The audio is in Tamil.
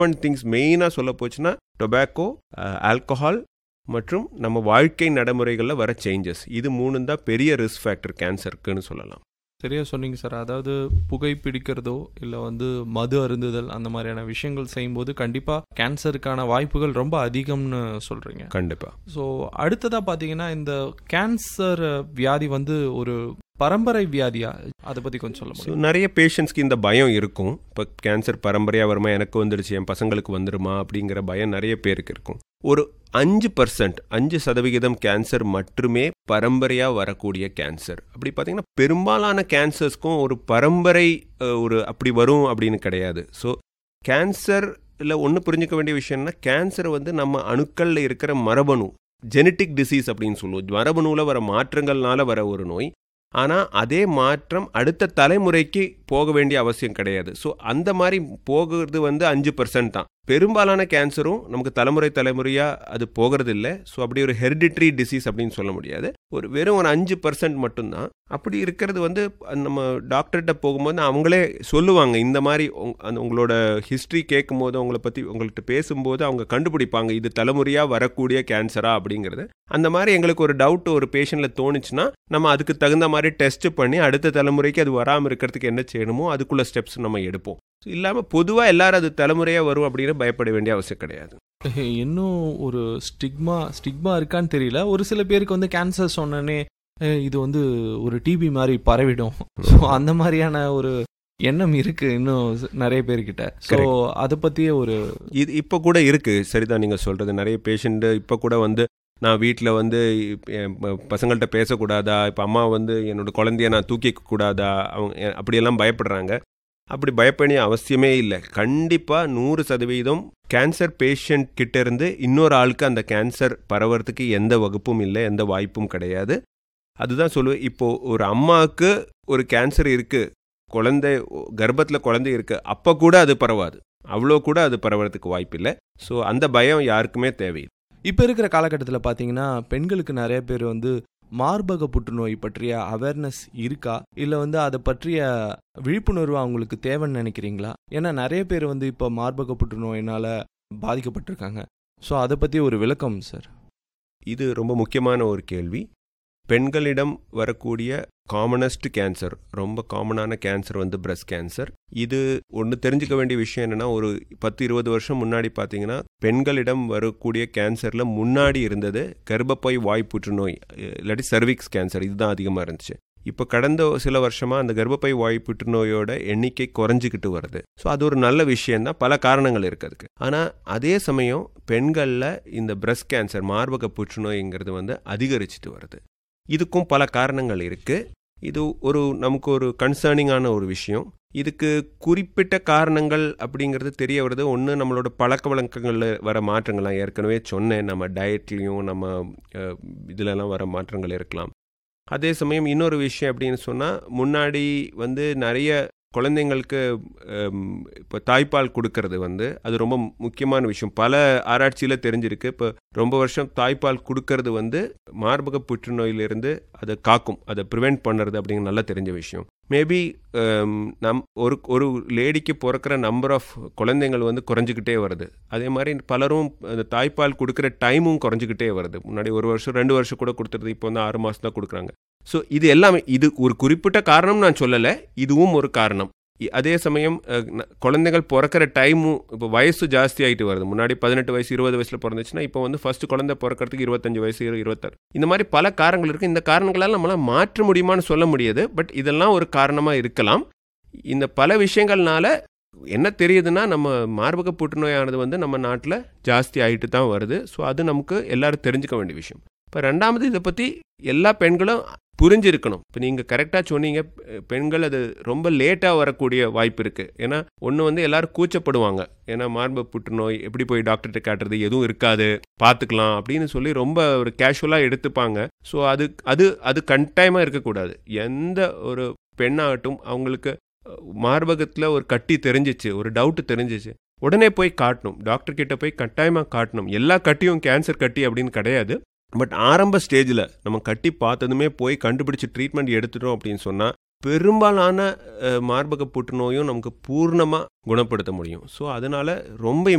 ஒன் திங்ஸ் மெயினாக சொல்ல போச்சுன்னா டொபாக்கோ ஆல்கஹால் மற்றும் நம்ம வாழ்க்கை நடைமுறைகளில் வர சேஞ்சஸ் இது மூணு தான் பெரிய ரிஸ்க் ஃபேக்டர் கேன்சருக்குன்னு சொல்லலாம் சரியா சொன்னீங்க சார் அதாவது புகை பிடிக்கிறதோ இல்லை வந்து மது அருந்துதல் அந்த மாதிரியான விஷயங்கள் செய்யும்போது கண்டிப்பாக கேன்சருக்கான வாய்ப்புகள் ரொம்ப அதிகம்னு சொல்கிறீங்க கண்டிப்பாக ஸோ அடுத்ததாக பார்த்தீங்கன்னா இந்த கேன்சர் வியாதி வந்து ஒரு பரம்பரை வியாதியா அதை பற்றி கொஞ்சம் சொல்ல ஸோ முடியும் நிறைய பேஷண்ட்ஸ்க்கு இந்த பயம் இருக்கும் இப்போ கேன்சர் பரம்பரையாக வருமா எனக்கு வந்துடுச்சு என் பசங்களுக்கு வந்துருமா அப்படிங்கிற பயம் நிறைய பேருக்கு இருக்கும் ஒரு அஞ்சு பர்சன்ட் அஞ்சு சதவிகிதம் கேன்சர் மட்டுமே பரம்பரையாக வரக்கூடிய கேன்சர் அப்படி பார்த்தீங்கன்னா பெரும்பாலான கேன்சர்ஸ்க்கும் ஒரு பரம்பரை அஹ், ஒரு அப்படி வரும் அப்படின்னு கிடையாது ஸோ கேன்சரில் ஒன்று புரிஞ்சுக்க வேண்டிய விஷயம்னா கேன்சர் வந்து நம்ம அணுக்களில் இருக்கிற மரபணு ஜெனட்டிக் டிசீஸ் அப்படின்னு சொல்லுவோம் மரபணுவில் வர மாற்றங்கள்னால வர ஒரு நோய் ஆனால் அதே மாற்றம் அடுத்த தலைமுறைக்கு போக வேண்டிய அவசியம் கிடையாது ஸோ அந்த மாதிரி போகிறது வந்து அஞ்சு பர்சன்ட் தான் பெரும்பாலான கேன்சரும் நமக்கு தலைமுறை தலைமுறையாக அது போகிறது இல்லை ஸோ அப்படி ஒரு ஹெரிடிட்ரி டிசீஸ் அப்படின்னு சொல்ல முடியாது ஒரு வெறும் ஒரு அஞ்சு பர்சன்ட் மட்டும்தான் அப்படி இருக்கிறது வந்து நம்ம டாக்டர்கிட்ட போகும்போது அவங்களே சொல்லுவாங்க இந்த மாதிரி உங்- அந்த உங்களோட ஹிஸ்ட்ரி கேட்கும்போது அவங்கள பற்றி உங்கள்கிட்ட பேசும்போது அவங்க கண்டுபிடிப்பாங்க இது தலைமுறையாக வரக்கூடிய கேன்சரா அப்படிங்கிறது அந்த மாதிரி எங்களுக்கு ஒரு டவுட் ஒரு பேஷண்ட்டில் தோணுச்சுன்னா நம்ம அதுக்கு தகுந்த மாதிரி டெஸ்ட் பண்ணி அடுத்த தலைமுறைக்கு அது வராமல் இருக்கிறதுக்கு என்ன செய்யணுமோ அதுக்குள்ள ஸ்டெப்ஸ் நம்ம எடுப்போம் இல்லாமல் பொதுவாக எல்லாரும் அது தலைமுறையாக வரும் அப்படின்னு பயப்பட வேண்டிய அவசியம் கிடையாது இன்னும் ஒரு ஸ்டிக்மா ஸ்டிக்மா இருக்கான்னு தெரியல ஒரு சில பேருக்கு வந்து கேன்சர் சொன்னனே இது வந்து ஒரு டிபி மாதிரி பரவிடும் ஸோ அந்த மாதிரியான ஒரு எண்ணம் இருக்கு இன்னும் ஸ்- நிறைய பேர்கிட்ட ஸோ அதை பற்றியே ஒரு இது இப்போ கூட இருக்கு சரிதான் நீங்கள் சொல்கிறது நிறைய பேஷண்ட் இப்போ கூட வந்து நான் வீட்டில் வந்து இப்ப என் ப- பசங்கள்கிட்ட பேசக்கூடாதா இப்போ அம்மா வந்து என்னோட குழந்தைய நான் தூக்கிக்க கூடாதா அவங்க எ- அப்படியெல்லாம் பயப்படுறாங்க அப்படி பயப்பட அவசியமே இல்லை கண்டிப்பாக நூறு சதவீதம் கேன்சர் பேஷண்ட் கிட்ட இருந்து இன்னொரு ஆளுக்கு அந்த கேன்சர் பரவறதுக்கு எந்த வகுப்பும் இல்லை எந்த வாய்ப்பும் கிடையாது அதுதான் சொல்லுவேன் இப்போ ஒரு அம்மாவுக்கு ஒரு கேன்சர் இருக்கு குழந்தை கர்ப்பத்தில் குழந்தை இருக்கு அப்போ கூட அது பரவாது அவ்வளோ கூட அது பரவறதுக்கு வாய்ப்பில்லை ஸோ அந்த பயம் யாருக்குமே தேவை இப்போ இருக்கிற காலகட்டத்தில் பார்த்தீங்கன்னா பெண்களுக்கு நிறைய பேர் வந்து மார்பக புற்றுநோய் பற்றிய அவேர்னஸ் இருக்கா இல்லை வந்து அதை பற்றிய விழிப்புணர்வு அவங்களுக்கு தேவைன்னு நினைக்கிறீங்களா ஏன்னா நிறைய பேர் வந்து இப்போ மார்பக புற்றுநோயினால் பாதிக்கப்பட்டிருக்காங்க ஸோ அதை பற்றி ஒரு விளக்கம் சார் இது ரொம்ப முக்கியமான ஒரு கேள்வி பெண்களிடம் வரக்கூடிய காமனஸ்ட் கேன்சர் ரொம்ப காமனான கேன்சர் வந்து பிரஸ்ட் கேன்சர் இது ஒன்று தெரிஞ்சுக்க வேண்டிய விஷயம் என்னென்னா ஒரு பத்து இருபது வருஷம் முன்னாடி பார்த்தீங்கன்னா பெண்களிடம் வரக்கூடிய கேன்சரில் முன்னாடி இருந்தது கர்ப்பப்பை வாய் புற்றுநோய் அஹ் இல்லாட்டி சர்விக்ஸ் கேன்சர் இதுதான் அதிகமாக இருந்துச்சு இப்போ கடந்த சில வருஷமாக அந்த கர்ப்பப்பை வாய் புற்றுநோயோட எண்ணிக்கை குறைஞ்சிக்கிட்டு வருது ஸோ அது ஒரு நல்ல விஷயம்தான் பல காரணங்கள் இருக்கு அதுக்கு ஆனால் அதே சமயம் பெண்களில் இந்த பிரஸ்ட் கேன்சர் மார்பக புற்றுநோய்ங்கிறது வந்து அதிகரிச்சிட்டு வருது இதுக்கும் பல காரணங்கள் இருக்கு இது ஒரு நமக்கு ஒரு கன்சர்னிங்கான ஒரு விஷயம் இதுக்கு குறிப்பிட்ட காரணங்கள் அப்படிங்கிறது தெரிய வருது ஒன்று நம்மளோட பழக்க வழக்கங்களில் வர மாற்றங்கள்லாம் ஏற்கனவே சொன்னேன் நம்ம டயட்லேயும் நம்ம அஹ், இதுலலாம் வர மாற்றங்கள் இருக்கலாம் அதே சமயம் இன்னொரு விஷயம் அப்படின்னு சொன்னால் முன்னாடி வந்து நிறைய குழந்தைங்களுக்கு இப்போ தாய்ப்பால் கொடுக்கறது வந்து அது ரொம்ப முக்கியமான விஷயம் பல ஆராய்ச்சியில் தெரிஞ்சிருக்கு இப்போ ரொம்ப வருஷம் தாய்ப்பால் கொடுக்கறது வந்து மார்பக புற்றுநோயிலிருந்து அதை காக்கும் அதை ப்ரிவெண்ட் பண்ணுறது அப்படிங்கிற நல்லா தெரிஞ்ச விஷயம் மேபி நம் ஒரு ஒரு லேடிக்கு பிறக்கிற நம்பர் ஆஃப் குழந்தைங்கள் வந்து குறைஞ்சிக்கிட்டே வருது அதே மாதிரி பலரும் அந்த தாய்ப்பால் கொடுக்குற டைமும் குறைஞ்சிக்கிட்டே வருது முன்னாடி ஒரு வருஷம் ரெண்டு வருஷம் கூட கொடுத்துருது இப்போ வந்து ஆறு மாதம் தான் கொடுக்குறாங்க ஸோ இது எல்லாமே இது ஒரு குறிப்பிட்ட காரணம் நான் சொல்லலை இதுவும் ஒரு காரணம் இ- அதே சமயம் அஹ், ந- குழந்தைகள் பிறக்கிற டைமும் இப்போ வயசு ஜாஸ்தி ஆகிட்டு வருது முன்னாடி பதினெட்டு வயசு இருபது வயசில் பிறந்துச்சுன்னா இப்போ வந்து ஃபர்ஸ்ட் குழந்தை பிறக்கிறதுக்கு இருபத்தஞ்சு வயசு இரு- இருபத்தாறு இந்த மாதிரி பல காரணங்கள் இருக்குது இந்த காரணங்களால் நம்மளால் மாற்ற முடியுமான்னு சொல்ல முடியாது பட் இதெல்லாம் ஒரு காரணமாக இருக்கலாம் இந்த பல விஷயங்கள்னால என்ன தெரியுதுன்னா நம்ம மார்பக புற்றுநோயானது வந்து நம்ம நாட்டில் ஜாஸ்தி ஆகிட்டு தான் வருது ஸோ அது நமக்கு எல்லாரும் தெரிஞ்சுக்க வேண்டிய விஷயம் இப்போ ரெண்டாமது இதை பற்றி எல்லா பெண்களும் புரிஞ்சிருக்கணும் இப்போ நீங்கள் கரெக்டாக சொன்னீங்க பெ- பெண்கள் அது ரொம்ப லேட்டாக வரக்கூடிய வாய்ப்பு இருக்குது ஏன்னா ஒன்று வந்து எல்லாரும் கூச்சப்படுவாங்க ஏன்னா மார்பக புற்றுநோய் எப்படி போய் டாக்டர்கிட்ட காட்டுறது எதுவும் இருக்காது பார்த்துக்கலாம் அப்படின்னு சொல்லி ரொம்ப ஒரு கேஷுவலாக எடுத்துப்பாங்க ஸோ அது அது அது கட்டாயமாக இருக்கக்கூடாது எந்த ஒரு பெண்ணாகட்டும் அவங்களுக்கு மார்பகத்தில் ஒரு கட்டி தெரிஞ்சிச்சு ஒரு டவுட் தெரிஞ்சிச்சு உடனே போய் காட்டணும் டாக்டர் கிட்ட போய் கட்டாயமாக காட்டணும் எல்லா கட்டியும் கேன்சர் கட்டி அப்படின்னு கிடையாது பட் ஆரம்ப ஸ்டேஜில் நம்ம கட்டி பார்த்ததுமே போய் கண்டுபிடிச்சு ட்ரீட்மெண்ட் எடுத்துட்டோம் அப்படின்னு சொன்னால் பெரும்பாலான அஹ், மார்பக புற்றுநோயும் நமக்கு பூர்ணமாக குணப்படுத்த முடியும் ஸோ அதனால ரொம்ப